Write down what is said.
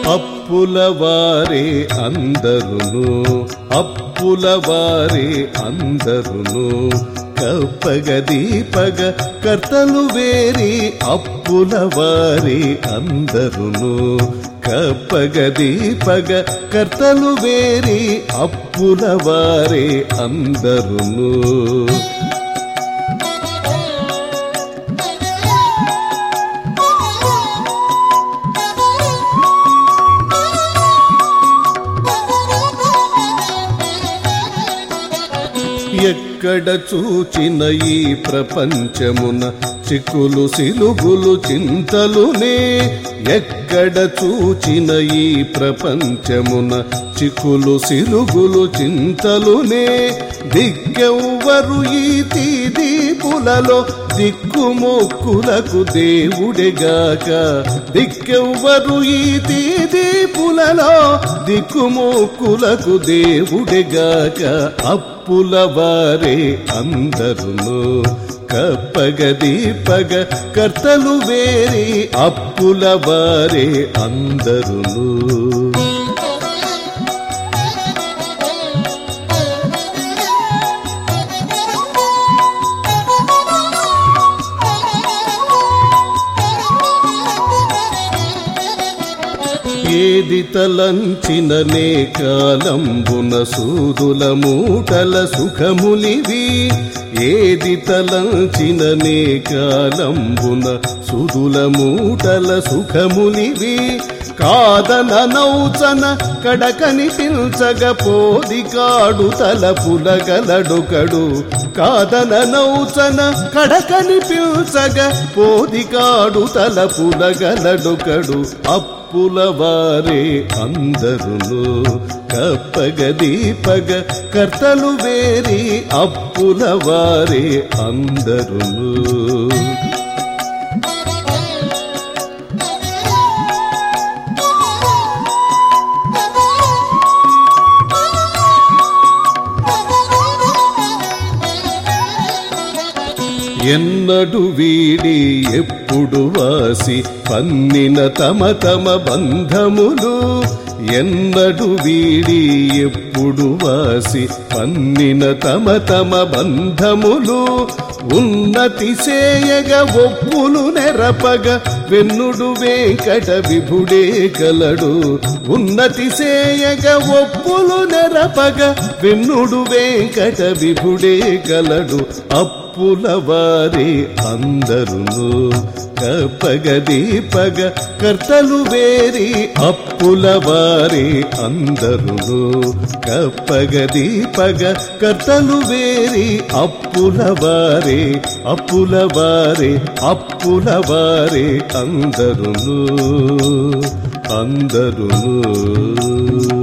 అప్పుల వారే అందరును అప్పుల వారే అందరును కప్పగ దీపగ కర్తలు వేరి అప్పుల వారే అందరును కప్పగ దీపగ కర్తలు వేరి అప్పుల వారే అందరును ఎక్కడ చూచిన ఈ ప్రపంచమున చిక్కులు సిలుగులు చింతలునే ఎక్కడ చూచిన ఈ ప్రపంచమున చిక్కులు సిలుగులు చింతలునే దిక్కెవ్వరు ఈ తీదీపులలో దిక్కుమొక్కులకు దేవుడెగాక దిక్కెవ్వరు ఈ తీదీపులలో దిక్కుమొక్కులకు దేవుడెగాక అప్పుల వారే అందరును కప్పగ దీపగ కర్తలు వేరి అప్పుల వారే అందరును ఏది తలంచిననే కాలంబున సూదుల మూటల సుఖములివి ఏది తలంచిననే కాలంబున సుదుల మూటల సుఖములివి కాదన నౌచన కడకని పిల్చగ పోదికాడు తలపులగలడుకడు కాదన నౌచన కడకని పిల్చగ పోదికాడు తలపులగలడుకడు అప్పుల వారే అందరును కప్పగ దీపగ కర్తలు వేరి అప్పుల వారే అందరును ఎన్నడు వీడి ఎప్పుడు వాసి పన్నిన తమ తమ బంధములు ఎన్నడు వీడి ఎప్పుడు వాసి పన్నిన తమ తమ బంధములు ఉన్నతి సేయగ ఒప్పులు నెరపగ వెన్నుడు వెంకట విభుడే కలడు ఉన్నతి సేయగ ఒప్పులు నెరపగ వెన్నుడు వెంకట విభుడే కలడు అప్పుల వారే అందరును కప్పగ దీపగ కర్తలు వేరి అప్పుల వారే అందరును కప్పగ దీపగ కర్తలు వేరి అప్పుల వారే అప్పుల వారే అప్పుల వారే అందరును అందరును